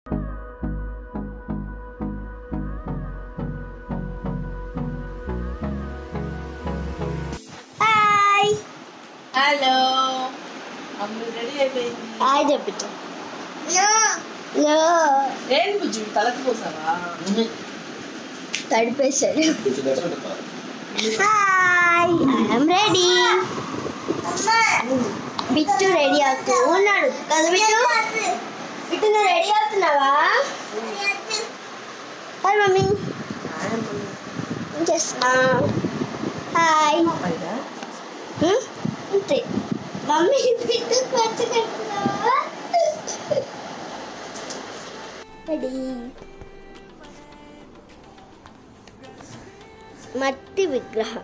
Hi hello అమ్మ ready అయిపోయింది hi చెప్పిట్టు నో ఏంటి బుజ్జి తలకు పోసావా తడిపేశాడు hi I'm ready Bittu ready అవుతూ ఉన్నాడు కదా బిట్టు బిట్టు నువ్వు రెడీ అవుతున్నావా హాయ్ మమ్మీ ఏం చేస్తున్నా హాయ్ హ్మ్? అంతే మమ్మీ బిట్టు పట్టుకుంటున్నావా రెడీ మట్టి విగ్రహం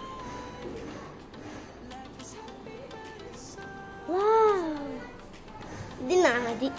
వావ్! ఇది నాది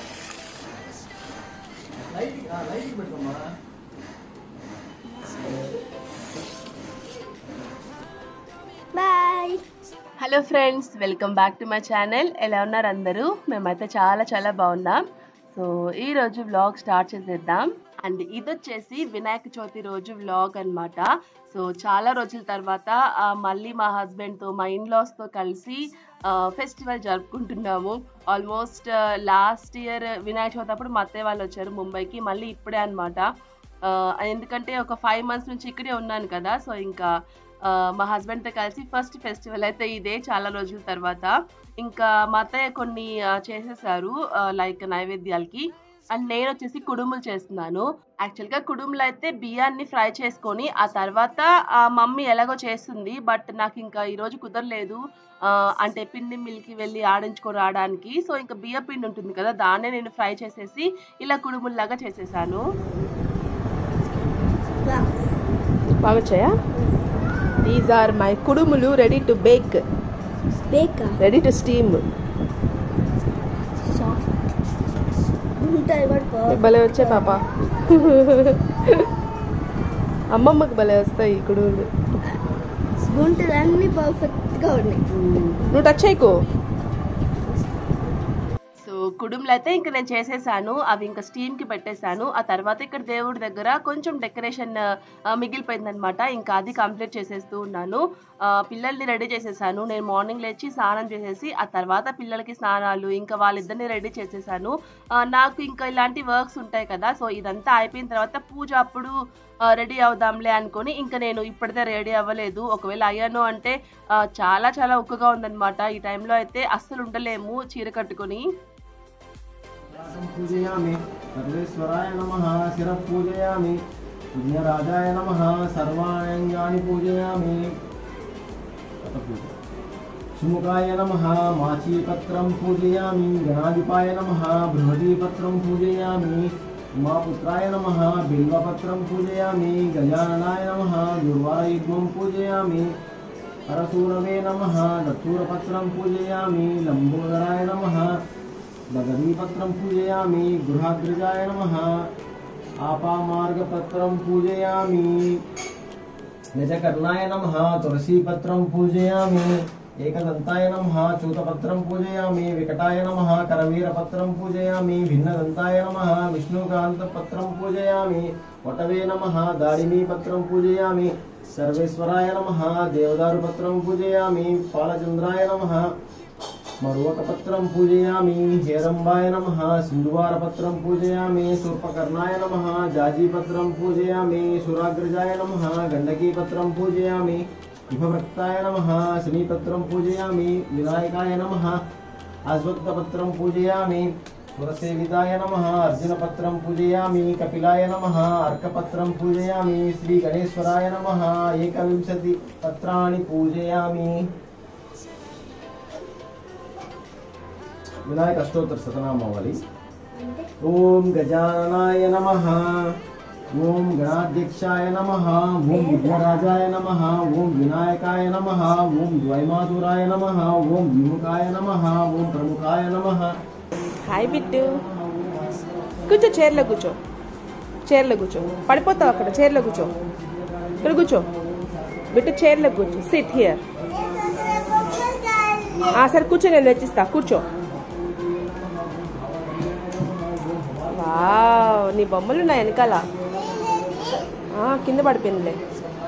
bye hello friends welcome back to my channel ఎలా ఉన్నారు అందరూ మేమైతే చాలా చాలా బాగున్నాం సో ఈ రోజు వ్లాగ్ స్టార్ట్ చేసేద్దాం అండ్ ఇది వచ్చేసి వినాయక చవితి రోజు వ్లాగ్ అన్నమాట సో చాలా రోజుల తర్వాత ఆ, మళ్ళీ మా హస్బెండ్తో మా ఇన్లాస్తో కలిసి ఫెస్టివల్ జరుపుకుంటున్నాము almost last year Vinayaka Chavithi అప్పుడు మా అత్తయ్య వాళ్ళు వచ్చారు ముంబైకి మళ్ళీ ఇప్పుడే అనమాట ఎందుకంటే ఒక ఫైవ్ మంత్స్ నుంచి ఇక్కడే ఉన్నాను కదా సో ఇంకా ఆ, మా హస్బెండ్తో కలిసి ఫస్ట్ ఫెస్టివల్ అయితే ఇదే చాలా రోజుల తర్వాత ఇంకా మా అత్తయ్య కొన్ని ఆ, చేసేసారు లైక్ నైవేద్యాలకి అండ్ నేను వచ్చేసి కుడుములు చేస్తున్నాను యాక్చువల్గా కుడుములు అయితే బియ్యాన్ని ఫ్రై చేసుకొని ఆ తర్వాత ఆ మమ్మీ ఎలాగో చేస్తుంది బట్ నాకు ఇంకా ఈరోజు కుదరలేదు ఆ, అంటే పిండి మిల్కి వెళ్ళి ఆడించుకొని రావడానికి సో ఇంకా బియ్య పిండి ఉంటుంది కదా దాన్నే నేను ఫ్రై చేసేసి ఇలా కుడుముల్లాగా చేసేసాను బాగా వచ్చాయా these are my kudumulu ready to bake బేకా రెడీ టు స్టీమ్ సాఫ్ట్ ఉంటుంది పడుకో భలే వచ్చాయి పాప అమ్మమ్మకి భలే వస్తాయి ఈ కుడుములు గుంటలు అన్ని పర్ఫెక్ట్గా ఉన్నాయి నువ్వు టచ్ చేయకు సో కుడుములు అయితే ఇంకా నేను చేసేసాను అవి ఇంకా స్టీమ్ కి పెట్టేశాను ఆ తర్వాత ఇక్కడ దేవుడి దగ్గర కొంచెం డెకరేషన్ మిగిలిపోయిందనమాట ఇంకా అది కంప్లీట్ చేసేస్తూ ఉన్నాను ఆ, పిల్లల్ని రెడీ చేసేసాను నేను మార్నింగ్ లేచి స్నానం చేసేసి ఆ తర్వాత పిల్లలకి స్నానాలు ఇంకా వాళ్ళిద్దరిని రెడీ చేసేసాను ఆ, నాకు ఇంకా ఇలాంటి వర్క్స్ ఉంటాయి కదా సో ఇదంతా అయిపోయిన తర్వాత పూజ అప్పుడు రెడీ అవుదాంలే అనుకొని ఇంకా నేను ఇప్పటిదే రెడీ అవ్వలేదు ఒకవేళ అయ్యాను అంటే ఆ, చాలా చాలా ఉక్కగా ఉందన్నమాట ఈ టైంలో అయితే అస్సలు ఉండలేము చీర కట్టుకొని पूजयामि सर्वेश्वराय नमः शिरः पूजयामि पुण्यराजाय नमः सर्वाण्यङ्गानि पूजयामि सुमुखाय नमः माचीपत्रं पूजयामि गणाधिपाय नमः बृहदीपत्रं पूजयामि उमापुत्राय नमः बिल्वपत्रं पूजयामि गजाननाय नमः दुर्वायुग्मं पूजयामि परशूरवे नमः दत्तूरपत्रं पूजयामि लम्बोदराय नमः बदरीपत्रं पूजयामि गृहाग्रजाय नमः आपामार्गपत्रं पूजयामि निजकर्णाय नमः तुलसीपत्रं पूजयामि एकदन्ताय नमः चूतपत्रं पूजयामि विकटाय नमः करवीरपत्रं पूजयामि भिन्नदन्ताय नमः विष्णुकान्तपत्रं पूजयामि वटवे नमः दाडिमीपत्रं पूजयामि सर्वेश्वराय नमः देवदारुपत्रं पूजयामि पालचन्द्राय नमः मरुवकपत्रं पूजयामि हेरम्बाय नमः सिन्धुवारपत्रं पूजयामि शूर्पकर्णाय नमः जाजीपत्रं पूजयामि सुराग्रजाय नमः गण्डकीपत्रं पूजयामि विभभक्ताय नमः शनिपत्रं पूजयामि विनायकाय नमः अश्वत्थपत्रं पूजयामि सुरसेविताय नमः अर्जुनपत्रं पूजयामि कपिलाय नमः अर्कपत्रं पूजयामि श्रीगणेश्वराय नमः एकविंशतिपत्राणि पूजयामि వినాయక అష్టోత్తర శతనామావళి ఓం గజాననాయ నమ ఓం గణాధ్యక్షాయ నమ ఓం విఘ్నరాజాయ నమ ఓం వినాయకాయ నమ ఓం ద్వైమాతురాయ నమ ఓం విముఖాయ నమ ఓం ప్రముఖాయ నమ హాయ్ బిట్టు కూర్చో చైర్లో కూర్చో చైర్లో కూర్చో పడిపోతావు అక్కడ చైర్లో కూర్చో ఇక్కడ కూర్చో బిట్టు చైర్లో కూర్చో సిట్ హియర్ సరే కూర్చో నేను తెచ్చిస్తా కూర్చో వావ్ నీ బొమ్మలు ఉన్నాయి వెనకాల ఆ, కింద పడిపోయిందిలే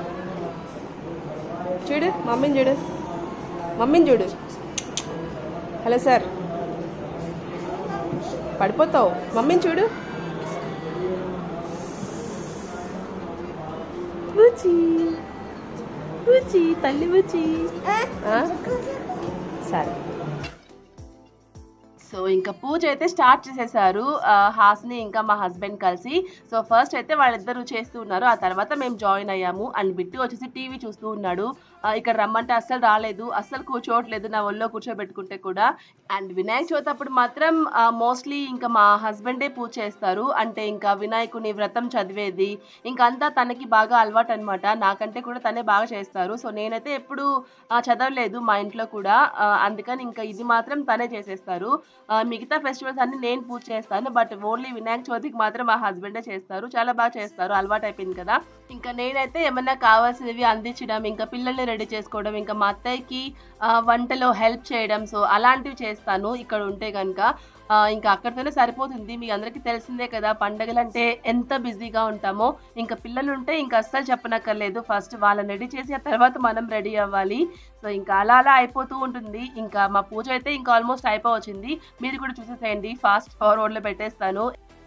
చూడు మమ్మీని చూడు మమ్మీని చూడు హలో సార్ పడిపోతావు మమ్మీని చూడు బుచ్చి బుచ్చి తల్లి బుచ్చి ఆ? సరే సో ఇంకా పూజ అయితే స్టార్ట్ చేసేసారు ఆ, హాస్ని ఇంకా మా హస్బెండ్ కలిసి సో ఫస్ట్ అయితే వాళ్ళిద్దరూ చేస్తూ ఉన్నారు ఆ తర్వాత మేము జాయిన్ అయ్యాము అండ్ బిట్టు వచ్చేసి టీవీ చూస్తూ ఉన్నాడు ఆ, ఇక్కడ రమ్మంటే అస్సలు రాలేదు అస్సలు కూర్చోవట్లేదు నా ఒళ్ళో కూర్చోబెట్టుకుంటే కూడా అండ్ వినాయక చవితి అప్పుడు మాత్రం మోస్ట్లీ ఇంకా మా హస్బెండే పూజ చేస్తారు అంటే ఇంకా వినాయకుని వ్రతం చదివేది ఇంకా అంతా తనకి బాగా అలవాటు అనమాట నాకంటే కూడా తనే బాగా చేస్తారు సో నేనైతే ఎప్పుడు ఆ, చదవలేదు మా ఇంట్లో కూడా ఆ, అందుకని ఇంకా ఇది మాత్రం తనే చేసేస్తారు ఆ, మిగతా ఫెస్టివల్స్ అన్ని నేను పూజ చేస్తాను బట్ ఓన్లీ వినాయక చవితికి మాత్రం మా హస్బెండే చేస్తారు చాలా బాగా చేస్తారు అలవాటు అయిపోయింది కదా ఇంకా నేనైతే ఏమన్నా కావాల్సినవి అందించడం ఇంకా పిల్లల్ని రెడీ చేసుకోవడం ఇంకా మా అత్తయ్యకి ఆ, వంటలో హెల్ప్ చేయడం సో అలాంటివి చేస్తాను ఇక్కడ ఉంటే కనుక ఇంకా అక్కడితోనే సరిపోతుంది మీ అందరికీ తెలిసిందే కదా పండగలు అంటే ఎంత బిజీగా ఉంటామో ఇంకా పిల్లలు ఉంటే ఇంకా అస్సలు చెప్పనక్కర్లేదు ఫస్ట్ వాళ్ళని రెడీ చేసి ఆ తర్వాత మనం రెడీ అవ్వాలి సో ఇంకా అలా అలా అయిపోతూ ఉంటుంది ఇంకా మా పూజ అయితే ఇంకా ఆల్మోస్ట్ అయిపోవచ్చింది మీరు కూడా చూసేసేయండి ఫాస్ట్ ఫార్వర్డ్లో పెట్టేస్తాను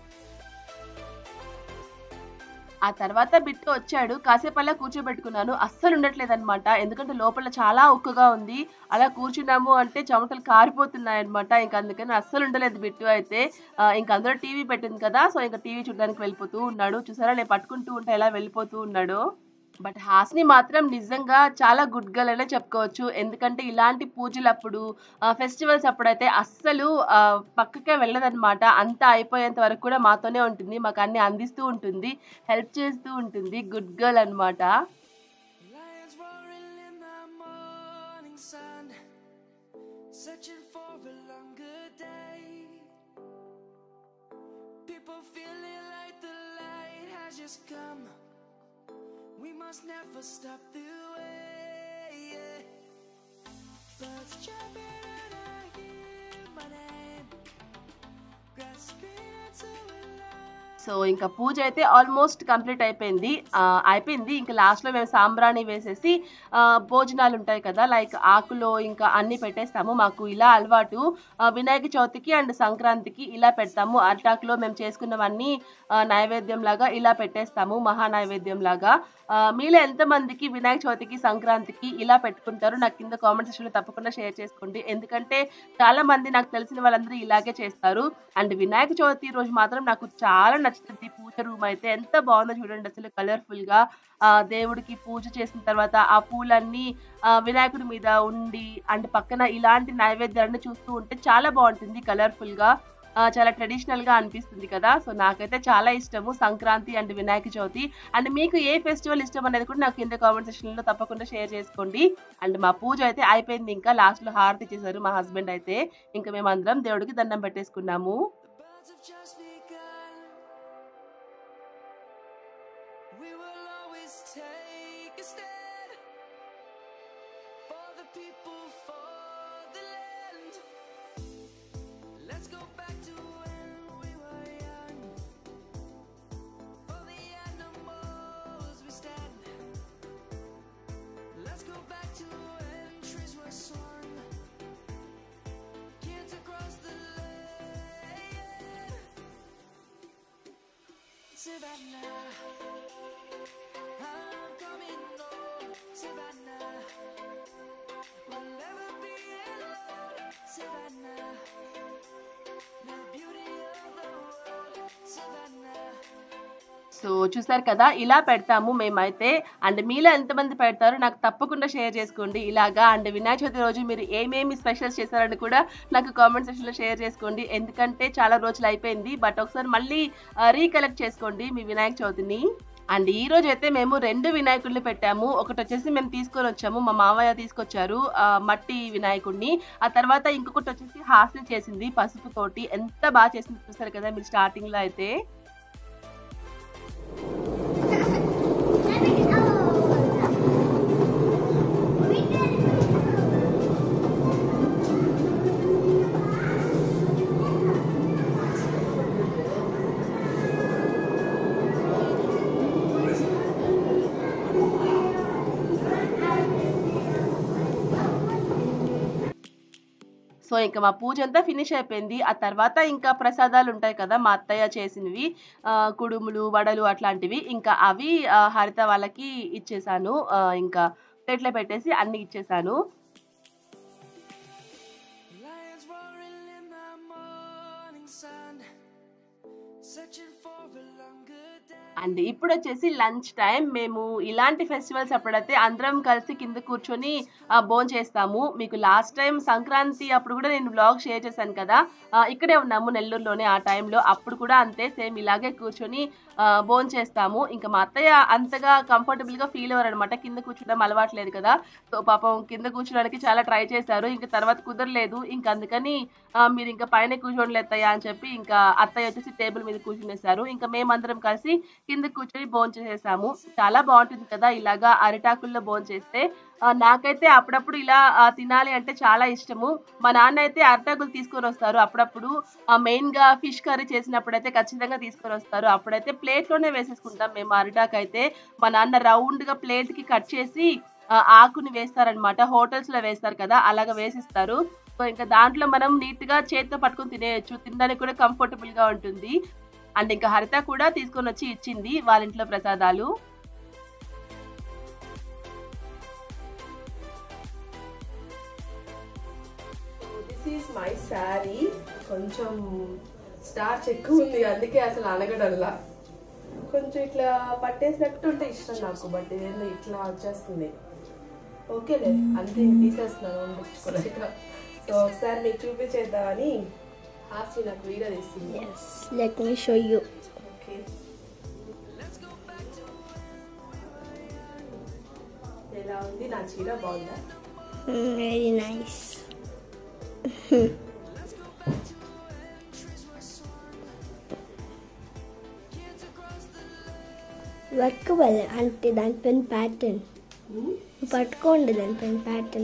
ఆ తర్వాత బిట్టు వచ్చాడు కాసేపు అలా కూర్చోబెట్టుకున్నాను అస్సలు ఉండట్లేదు అనమాట ఎందుకంటే లోపల చాలా ఉక్కుగా ఉంది అలా కూర్చున్నాము అంటే చెమటలు కారిపోతున్నాయి అనమాట ఇంకా అందుకని అస్సలు ఉండలేదు బిట్టు అయితే ఆ, ఇంకా అందరూ టీవీ పెట్టింది కదా సో ఇంకా టీవీ చూడడానికి వెళ్ళిపోతూ ఉన్నాడు చూసారా నేను పట్టుకుంటూ ఉంటే ఎలా వెళ్ళిపోతూ ఉన్నాడు బట్ హాస్ని మాత్రం నిజంగా చాలా గుడ్ గర్ల్ అనే చెప్పుకోవచ్చు ఎందుకంటే ఇలాంటి పూజలప్పుడు ఫెస్టివల్స్ అప్పుడైతే అస్సలు ఆ, పక్కకే వెళ్ళదన్నమాట అంతా అయిపోయేంత వరకు కూడా మాతోనే ఉంటుంది మాకు అన్ని అందిస్తూ ఉంటుంది హెల్ప్ చేస్తూ ఉంటుంది గుడ్ గర్ల్ అన్నమాట Lions roaring in the morning sun, searching for a longer day. People feeling like the light has just come. We must never stop the way. yeah. Birds chirping and I hear my name, grasping into a life. So ఇంకా పూజ అయితే almost complete అయిపోయింది ఆ, అయిపోయింది ఇంకా లాస్ట్లో మేము సాంబ్రాణి వేసేసి ఆ, భోజనాలు ఉంటాయి కదా లైక్ ఆకులో ఇంకా అన్ని పెట్టేస్తాము మాకు ఇలా అలవాటు ఆ, వినాయక చవితికి అండ్ సంక్రాంతికి ఇలా పెడతాము అరిటాకులో మేము చేసుకున్నవన్నీ ఆ, నైవేద్యం లాగా ఇలా పెట్టేస్తాము మహా నైవేద్యం లాగా ఆ, మీలో ఎంతమందికి వినాయక చవితికి సంక్రాంతికి ఇలా పెట్టుకుంటారు నాకు కింద కామెంట్ సెక్షన్లో తప్పకుండా షేర్ చేసుకోండి ఎందుకంటే చాలా మంది నాకు తెలిసిన వాళ్ళందరూ ఇలాగే చేస్తారు అండ్ వినాయక చవితి రోజు మాత్రం నాకు చాలా నచ్చుతుంది పూజ రూమ్ అయితే ఎంత బాగుందో చూడండి అసలు కలర్ఫుల్ గా ఆ దేవుడికి పూజ చేసిన తర్వాత ఆ పూలన్నీ ఆ, వినాయకుడి మీద ఉండి అండ్ పక్కన ఇలాంటి నైవేద్యాలను చూస్తూ ఉంటే చాలా బాగుంటుంది కలర్ఫుల్ గా ఆ, చాలా ట్రెడిషనల్ గా అనిపిస్తుంది కదా సో నాకైతే చాలా ఇష్టము సంక్రాంతి అండ్ వినాయక చవితి అండ్ మీకు ఏ ఫెస్టివల్ ఇష్టం అనేది కూడా నాకు కింద కామెంట్ సెక్షన్ లో తప్పకుండా షేర్ చేసుకోండి అండ్ మా పూజ అయితే అయిపోయింది ఇంకా లాస్ట్ లో హారతి ఇచ్చేసారు మా హస్బెండ్ అయితే ఇంకా మేము అందరం దేవుడికి దండం పెట్టేసుకున్నాము birds have just begun. We will always take a stand for the people, for the land. Let's go back to when we were young. For the animals we stand. Let's go back to when trees were swung. Kids across the land. Savannah, I'm coming home. Savannah, we'll never be alone. Savannah, the beauty of the world. Savannah. So చూసారు కదా ఇలా పెడతాము మేమైతే and మీలో ఎంతమంది పెడతారో నాకు తప్పకుండా షేర్ చేసుకోండి ఇలాగా అండ్ వినాయక చవితి రోజు మీరు ఏమేమి స్పెషల్స్ చేశారని కూడా నాకు కామెంట్ సెక్షన్లో షేర్ చేసుకోండి ఎందుకంటే చాలా రోజులు అయిపోయింది బట్ ఒకసారి మళ్ళీ రీకలెక్ట్ చేసుకోండి మీ వినాయక చవితిని అండ్ ఈ రోజు అయితే మేము రెండు వినాయకుడిని పెట్టాము ఒకటి వచ్చేసి మేము తీసుకొని వచ్చాము మా మామయ్య తీసుకొచ్చారు ఆ, మట్టి వినాయకుడిని ఆ తర్వాత ఇంకొకటి వచ్చేసి హాస్ని చేసింది పసుపు తోటి ఎంత బాగా చేసింది చూసారు కదా మీరు స్టార్టింగ్ లో అయితే సో ఇంకా మా పూజ అంతా ఫినిష్ అయిపోయింది ఆ తర్వాత ఇంకా ప్రసాదాలు ఉంటాయి కదా మా అత్తయ్య చేసినవి ఆ, కుడుములు వడలు అట్లాంటివి ఇంకా అవి ఆ, హరిత వాళ్ళకి ఇచ్చేసాను ఆ, ఇంకా ప్లేట్లో పెట్టేసి అన్ని ఇచ్చేసాను Lions roaring in the morning sun, searching for a longer day. And ఇప్పుడు వచ్చేసి లంచ్ టైం మేము ఇలాంటి ఫెస్టివల్స్ అప్పుడైతే అందరం కలిసి కింద కూర్చొని భోజనం చేస్తాము మీకు లాస్ట్ టైం సంక్రాంతి అప్పుడు కూడా నేను బ్లాగ్ షేర్ చేశాను కదా ఆ, ఇక్కడే ఉన్నాము నెల్లూరులోనే ఆ టైంలో అప్పుడు కూడా అంతే సేమ్ ఇలాగే కూర్చొని భోజనం చేస్తాము ఇంకా మా అత్తయ్య అంతగా comfortable గా ఫీల్ అవ్వరు అనమాట కింద కూర్చోవడం అలవాట్లేదు కదా సో పాపం కింద కూర్చోడానికి చాలా ట్రై చేశారు ఇంకా తర్వాత కుదరలేదు ఇంకా అందుకని ఆ, మీరు ఇంకా పైన కూర్చోండి అత్తయ్య అని చెప్పి ఇంకా అత్తయ్య వచ్చేసి టేబుల్ మీద కూర్చునేసారు ఇంకా మేమందరం కలిసి కింద కూర్చొని భోజనం చేసేసాము చాలా బాగుంటుంది కదా ఇలాగా అరిటాకుల్లో భోజనం చేస్తే ఆ, నాకైతే అప్పుడప్పుడు ఇలా ఆ, తినాలి అంటే చాలా ఇష్టము మా నాన్న అయితే అరిటాకులు తీసుకొని వస్తారు అప్పుడప్పుడు ఆ, మెయిన్ గా ఫిష్ కర్రీ చేసినప్పుడు అయితే ఖచ్చితంగా తీసుకొని వస్తారు అప్పుడైతే ప్లేట్ లోనే వేసేసుకుంటాం మేము అరిటాకు అయితే మా నాన్న రౌండ్ గా ప్లేట్ కి కట్ చేసి ఆ, ఆకుని వేస్తారనమాట హోటల్స్ లో వేస్తారు కదా అలాగ వేసిస్తారు సో ఇంకా దాంట్లో మనం నీట్ గా చేతితో పట్టుకొని తినేయచ్చు తినడానికి కూడా కంఫర్టబుల్ గా ఉంటుంది అండ్ ఇంకా హరిత కూడా తీసుకొని వచ్చి ఇచ్చింది వాళ్ళ ఇంట్లో ప్రసాదాలు దిస్ ఈస్ మై శారీ కొంచెం స్టార్చ్ ఎక్కువ ఉంది అందుకే అసలు అనగడల్లా కొంచెం ఇట్లా పట్టేసినట్టు ఉంటే ఇష్టం నాకు బట్ ఇదేందో ఇట్లా వచ్చేస్తుంది ఓకేలే అంతే ఇంక తీసేస్తున్నాను ఉండించుకోలేక సో ఒకసారి మీకు చూపించేద్దామని హాస్ని నాకు వీడియో తీస్తుంది Yes, let me show you. Okay ఎలా ఉంది నా చీర బాగుందా Mm, very nice. పట్టుకోవాలి అంటే దానిపైన ప్యాటర్న్ పట్టుకోండి దానిపైన pattern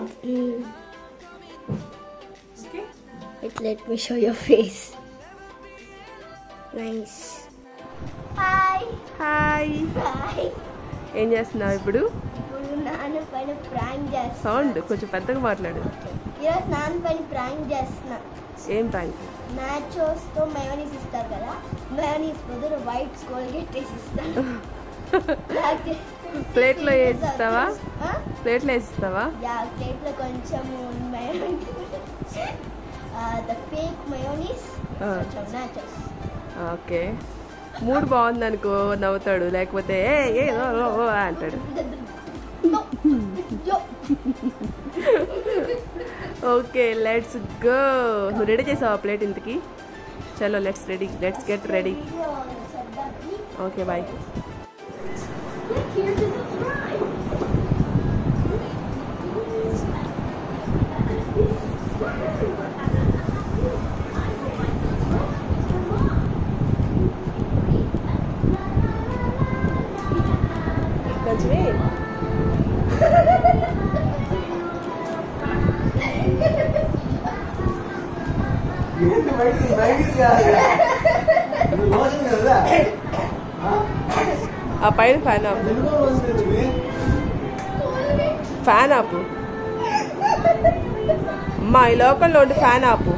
okay it let me show your face nice hi hi hi ఏం చేస్తున్నావు ఇప్పుడు ఇప్పుడు నాన్న పైన ప్రాంక్ చేస్తున్నా సౌండ్ కొంచెం పెద్దగా మాట్లాడు ఈరోజు నాన్న పైన ప్రాంక్ చేస్తున్నా ఏం ప్రాంక్ నాచోస్తో మయోనీస్ ఇస్తారు కదా మయోనీస్ బదులు వైట్ కోల్గేట్ వేసి ఇస్తారు నాకు ప్లేట్లో వేసిస్తావా ఆ? ప్లేట్లో వేసిస్తావా యా ప్లేట్లో కొంచెం మయోనీస్ ద ఫేక్ మయోనీస్ ఆ. కొంచెం నాచోస్ ఓకే మూడ్ బాగుంది అనుకో నవ్వుతాడు లేకపోతే ఏ ఏ ఓ, ఓ, ఓ అంటాడు ఓకే లెట్స్ గో నువ్వు రెడీ చేసావా ప్లేట్ ఇంతకి చలో let's ready let's get ready okay bye కొంచెమే ఏంటి బయటికి బయటికి కాదు. ఇది లోషన్ కదా ఆ? ఆ పైన ఫ్యాన్ ఆపు ఎందుకో లోషన్ ఇది? ఫ్యాన్ ఆపు అమ్మా ఈ లోకల్లో ఉండి ఫ్యాన్ ఆపు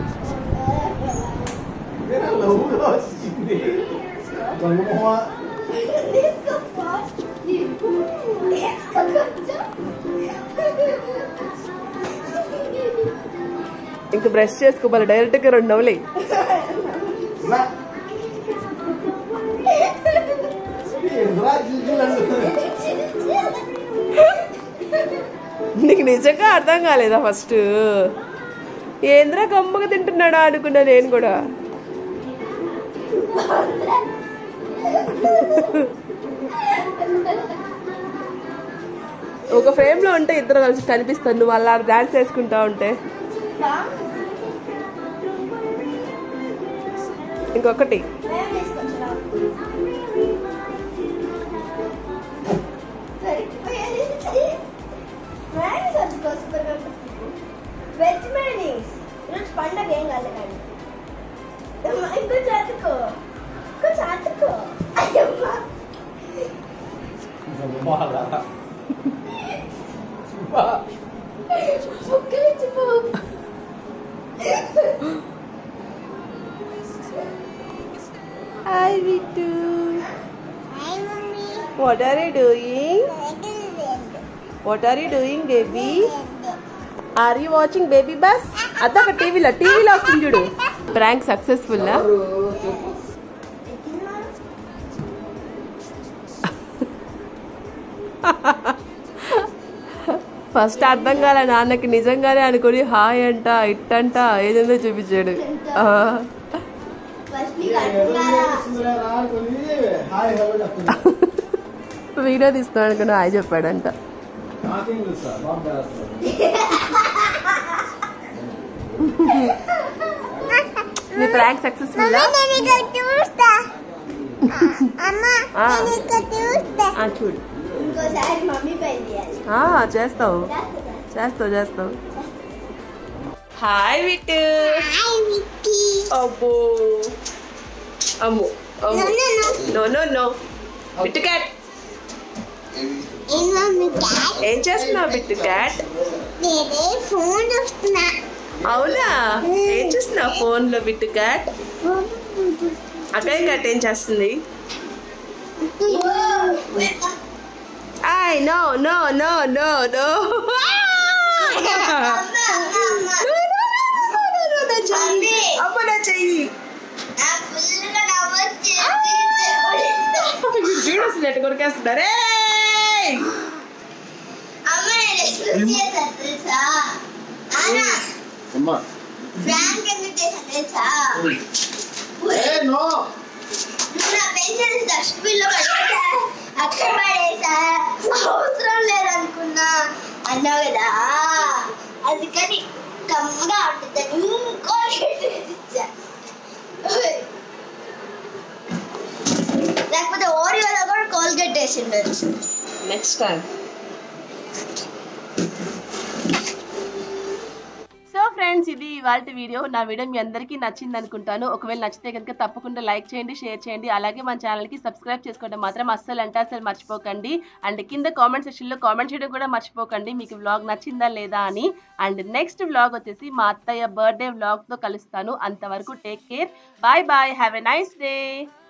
ఇదేనా లవ్వుగా వచ్చింది దొంగమొహ. ఇంక బ్రష్ చేసుకోవాలి డైరెక్ట్గా రెండు నవ్వులే రా. ఏంట్రా చిల్చిలంటు? నీకు నిజంగా అర్థం కాలేదా ఫస్ట్ ఏంద్రా గమ్మగా తింటున్నాడా అనుకున్నా నేను కూడా ఒక ఫ్రేమ్ లో ఉంటే ఇద్దరు కలిసి కనిపిస్తాను నువ్వు అలా డాన్స్ వేసుకుంటా ఉంటే ఇంకొకటి వెజ్ మైనీస్ ఈరోజు పండగ ఏం కాదు కానీ ఇంకొంచెం అతుకో కొంచెం అతుకో అయ్యమ్మా దొంగమొహలా. బా. ఒక్కరించి పో హాయ్ విట్టు hi mummy what are you doing what are you doing baby are you watching baby bus అదొక టీవీలో టీవీలో వస్తుంది చూడు ప్రాంక్ సక్సెస్ఫుల్ ఫస్ట్ అర్థం కాలే నాన్నకి నిజంగానే అనుకుని హాయ్ అంట ఇట్టంట ఏదేందో చూపించాడు ఆ. ఫస్ట్ నీకు అర్థం కాదా హాయ్ హలో చెప్తున్నా వీడియో తీస్తున్నాడు అనుకుని హాయ్ చెప్పాడంట నాకేం తెలుసా బాబు చేస్తాడు మీ ప్రాంక్ సక్సెస్ఫుల్ నేను ఇక్కడ చూస్తా అమ్మ ఆ. నేను ఇక్కడ చూస్తా చూడు ఇంకోసారి మమ్మీ పని చేయాలి ఆ, చేస్తావు చేస్తుందా? చేస్తావు చేస్తావు హాయ్ విట్టు హాయ్ విక్కీ అబ్బో అమ్మో No, no, no. No no no Bittu cat ఏం మమ్మీ క్యాట్ ఏం చేస్తున్నావు బిట్టు క్యాట్ నేనే ఫోన్ చూస్తున్నా అవునా ఏం చేస్తున్నావు ఫోన్ లో బిట్టు క్యాట్ అక్కయ్య క్యాట్ ఏం చేస్తుంది I know no no no no అమ్మ నా చెయ్యి చూడు అసలు ఎట్ట కొరికేస్తున్నారే అమ్మా ఫ్రాంక్ ఎందుకు చేశాను తెలుసా ఏ నో నువ్వు నా పెన్సిల్ డస్ట్బిన్ లో పడేసా అక్కడ పడేసా అవసరం లేదనుకున్నా అన్నావు కదా అందుకని కమ్మగా ఉంటుందని ఇంకో ఇచ్చా లేకపోతే ఓరియోలో కూడా కోల్గేట్ వేసిండొచ్చు నెక్స్ట్ టైం సో ఫ్రెండ్స్ ఇది ఇవాళ వీడియో నా వీడియో మీ అందరికీ నచ్చింది అనుకుంటాను ఒకవేళ నచ్చితే కనుక తప్పకుండా లైక్ చేయండి షేర్ చేయండి అలాగే మన ఛానల్కి సబ్స్క్రైబ్ చేసుకోవడం మాత్రం అస్సలు అంటే అస్సలు మర్చిపోకండి అండ్ కింద కామెంట్ సెక్షన్లో కామెంట్ చేయడం కూడా మర్చిపోకండి మీకు వ్లాగ్ నచ్చిందా లేదా అని అండ్ నెక్స్ట్ వ్లాగ్ వచ్చేసి మా అత్తయ్య బర్త్డే వ్లాగ్తో కలుస్తాను అంతవరకు take care bye bye have a nice day